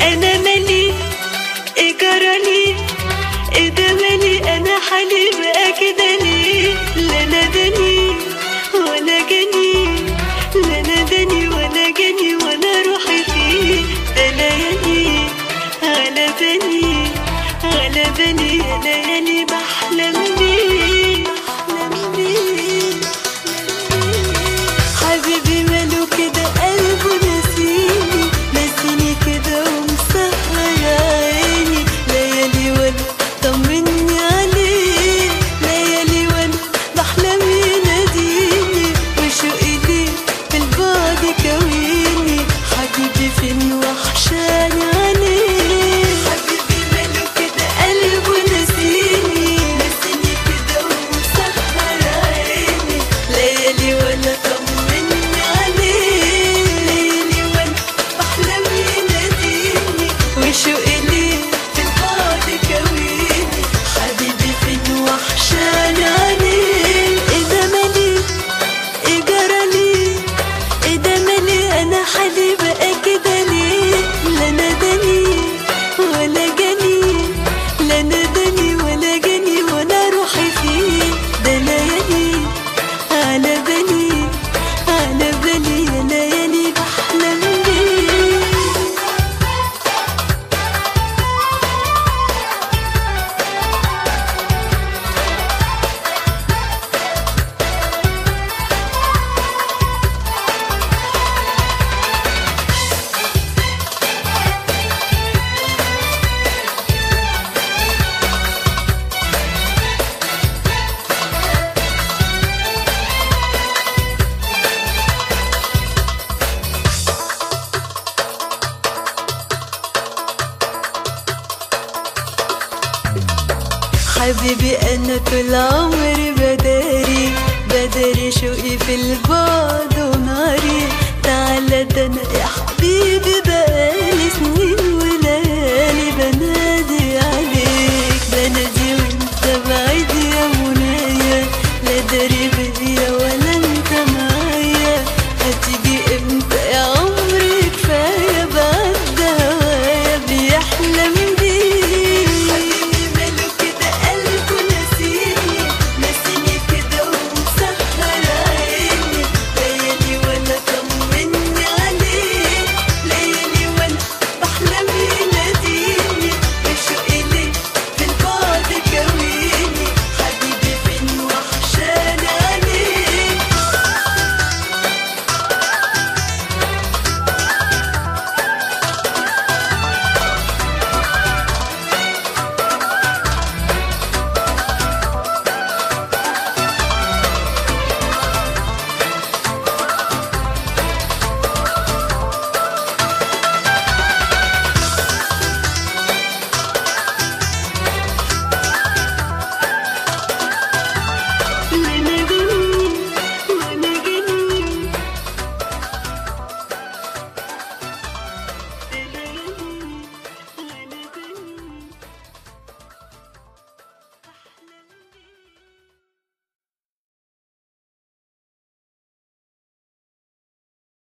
انا مالي ايه جرالي ايه ده مالي انا حالي بقى كده ليه لا نداني ولا جاني لا نداني ولا جاني ولا روحي فيه ده ليالي على بالي على بالي يا ليالي بحلم بيه بحلم بيه حبيبي ماله كده قلبه نسيني نسيني كده ومسهر عيني ليالي وانا طمني عليه ليالي وانا بحلم يناديني وشوقي ليه في البعد كويني حبيبي فين وحشاني عليه حبيبي ماله كده قلبه نسيني نسيني كده ومسهر عيني ليالي وانا طمني عليه ليالي وانا بحلم يناديني وشوقي ليه في البعد كويني حبيبي فين وحشاني عليه ايه ده مالي ايه جرالي ايه ده مالي انا حالي بقى كده ليه لا نداني ولا جاني لا نداني ولا جاني ولا روحي فيه ده ليالي على بالي على بالي يا ليالي بحلم بيه حبيبي انا طول عمري بداري بداري شوقي في البعد وناري تعالى ده انا يا حبيبي بقالي سنين وليالي بنادي